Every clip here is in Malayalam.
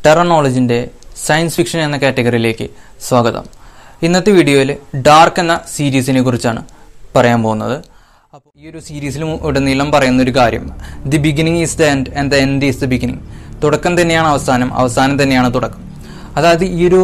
ടെറർ നോളജിൻ്റെ സയൻസ് ഫിക്ഷൻ എന്ന കാറ്റഗറിയിലേക്ക് സ്വാഗതം ഇന്നത്തെ വീഡിയോയിൽ ഡാർക്ക് എന്ന സീരീസിനെ കുറിച്ചാണ് പറയാൻ പോകുന്നത് അപ്പോൾ ഈ ഒരു സീരീസിൽ ഉടനീളം പറയുന്ന ഒരു കാര്യം the beginning is the end and the end is the beginning തുടക്കം തന്നെയാണ് അവസാനം അവസാനം തന്നെയാണ് തുടക്കം അതായത് ഈ ഒരു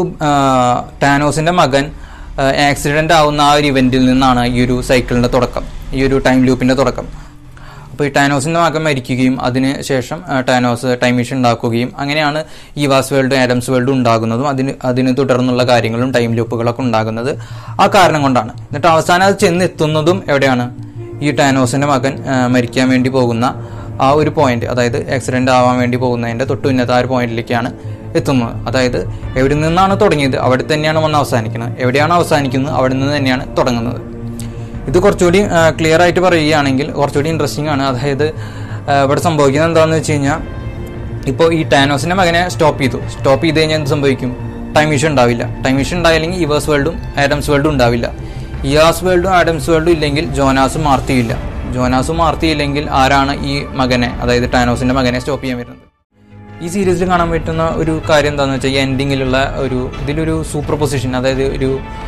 ടാനോസിൻ്റെ മകൻ ആക്സിഡൻ്റ് ആവുന്ന ആ ഒരു ഇവൻറ്റിൽ നിന്നാണ് ഈ ഒരു സൈക്കിളിൻ്റെ തുടക്കം ഈ ഒരു ടൈം ലൂപ്പിൻ്റെ തുടക്കം അപ്പോൾ ഈ ടാനോസിൻ്റെ മകൻ മരിക്കുകയും അതിന് ശേഷം ആ, ടാനോസ് ടൈം മെഷീൻ ഉണ്ടാക്കുകയും അങ്ങനെയാണ് ഈ വാസ് വേൾഡും ആഡംസ് വേൾഡും ഉണ്ടാകുന്നതും അതിന് അതിന് തുടർന്നുള്ള കാര്യങ്ങളും ടൈം ലൂപ്പുകളൊക്കെ ഉണ്ടാകുന്നത് ആ കാരണം കൊണ്ടാണ് എന്നിട്ട് അവസാനം അത് ചെന്നെത്തുന്നതും എവിടെയാണ് ഈ ടാനോസിൻ്റെ മകൻ ആ, മരിക്കാൻ വേണ്ടി പോകുന്ന ആ ഒരു പോയിന്റ് അതായത് ആക്സിഡൻ്റ് ആവാൻ വേണ്ടി പോകുന്നതിൻ്റെ തൊട്ട് ഉന്നത ആ ഒരു പോയിന്റിലേക്കാണ് എത്തുന്നത് അതായത് എവിടെ നിന്നാണ് തുടങ്ങിയത് അവിടെ തന്നെയാണ് വന്ന് അവസാനിക്കുന്നത് എവിടെയാണ് അവസാനിക്കുന്നത് അവിടെ നിന്ന് തന്നെയാണ് തുടങ്ങുന്നത് ഇത് കുറച്ചുകൂടി ക്ലിയർ ആയിട്ട് പറയുകയാണെങ്കിൽ കുറച്ചുകൂടി ഇൻട്രസ്റ്റിംഗ് ആണ് അതായത് ആ, ഇവിടെ സംഭവിക്കുന്നത് എന്താണെന്ന് വെച്ച് കഴിഞ്ഞാൽ ഇപ്പോൾ ഈ ടാനോസിൻ്റെ മകനെ സ്റ്റോപ്പ് ചെയ്തു സ്റ്റോപ്പ് ചെയ്ത് കഴിഞ്ഞാൽ എന്ത് സംഭവിക്കും ടൈം മിഷൻ ഉണ്ടാവില്ല ടൈം മിഷൻ ഉണ്ടായില്ലെങ്കിൽ ഇവേഴ്സ് വേൾഡും ആഡംസ് വേൾഡും ഉണ്ടാവില്ല ഇയാസ് വേൾഡും ആഡംസ് വേൾഡും ഇല്ലെങ്കിൽ ജോനാസും മാർത്തിയില്ല ജോനാസും മാർത്തിയില്ലെങ്കിൽ ആരാണ് ഈ മകനെ അതായത് ടാനോസിൻ്റെ മകനെ സ്റ്റോപ്പ് ചെയ്യാൻ വരുന്നത് ഈ സീരീസിൽ കാണാൻ പറ്റുന്ന ഒരു കാര്യം എന്താണെന്ന് വെച്ചാൽ ഈ എൻഡിങ്ങിലുള്ള ഒരു ഇതിലൊരു സൂപ്പർ പൊസിഷൻ അതായത് ഒരു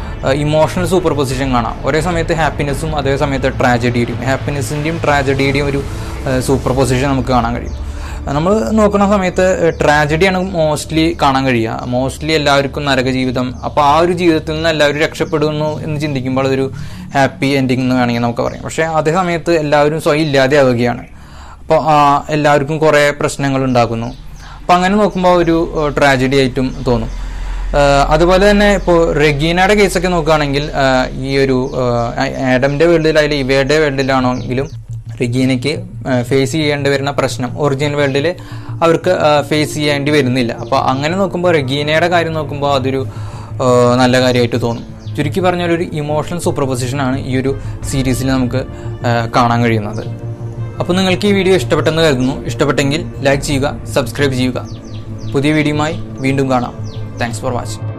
ഇമോഷണൽ സൂപ്പർ പൊസിഷൻ കാണാം ഒരേ സമയത്ത് ഹാപ്പിനെസ്സും അതേ സമയത്ത് ട്രാജഡിയുടെയും ഹാപ്പിനെസ്സിൻ്റെയും ട്രാജഡിയുടെയും ഒരു സൂപ്പർ പൊസിഷൻ നമുക്ക് കാണാൻ കഴിയും നമ്മൾ നോക്കുന്ന സമയത്ത് ട്രാജഡിയാണ് മോസ്റ്റ്ലി കാണാൻ കഴിയുക മോസ്റ്റ്ലി എല്ലാവർക്കും നരക ജീവിതം അപ്പോൾ ആ ഒരു ജീവിതത്തിൽ നിന്ന് എല്ലാവരും രക്ഷപ്പെടുന്നു എന്ന് ചിന്തിക്കുമ്പോൾ അതൊരു ഹാപ്പി എൻഡിങ് എന്ന് വേണമെങ്കിൽ നമുക്ക് പറയാം പക്ഷേ അതേ സമയത്ത് എല്ലാവരും സ്വയം ഇല്ലാതെയാവുകയാണ് അപ്പോൾ എല്ലാവർക്കും കുറേ പ്രശ്നങ്ങൾ ഉണ്ടാകുന്നു അപ്പോൾ അങ്ങനെ നോക്കുമ്പോൾ ഒരു ട്രാജഡി ആയിട്ടും തോന്നും ആഹ് അതുപോലെ തന്നെ ഇപ്പോൾ റെഗീനയുടെ കേസൊക്കെ നോക്കുകയാണെങ്കിൽ ആഹ് ഈ ഒരു ആഹ് ആഡമിൻ്റെ വേൾഡിലായാലും ഇവയുടെ വേൾഡിലാണെങ്കിലും റെഗീനയ്ക്ക് ഫേസ് ചെയ്യേണ്ടി വരുന്ന പ്രശ്നം ഒറിജിനൽ വേൾഡിൽ അവർക്ക് ഫേസ് ചെയ്യേണ്ടി വരുന്നില്ല അപ്പോൾ അങ്ങനെ നോക്കുമ്പോൾ റെഗീനയുടെ കാര്യം നോക്കുമ്പോൾ അതൊരു ആഹ് നല്ല കാര്യമായിട്ട് തോന്നും ചുരുക്കി പറഞ്ഞാൽ ഒരു ഇമോഷണൽ സൂപ്പർപൊസിഷനാണ് ഈ ഒരു സീരീസിൽ നമുക്ക് ആഹ് കാണാൻ കഴിയുന്നത് അപ്പോൾ നിങ്ങൾക്ക് ഈ വീഡിയോ ഇഷ്ടപ്പെട്ടെന്ന് കരുതുന്നു ഇഷ്ടപ്പെട്ടെങ്കിൽ ലൈക്ക് ചെയ്യുക സബ്സ്ക്രൈബ് ചെയ്യുക പുതിയ വീഡിയോയുമായി വീണ്ടും കാണാം താങ്ക്സ് ഫോർ വാച്ചിങ്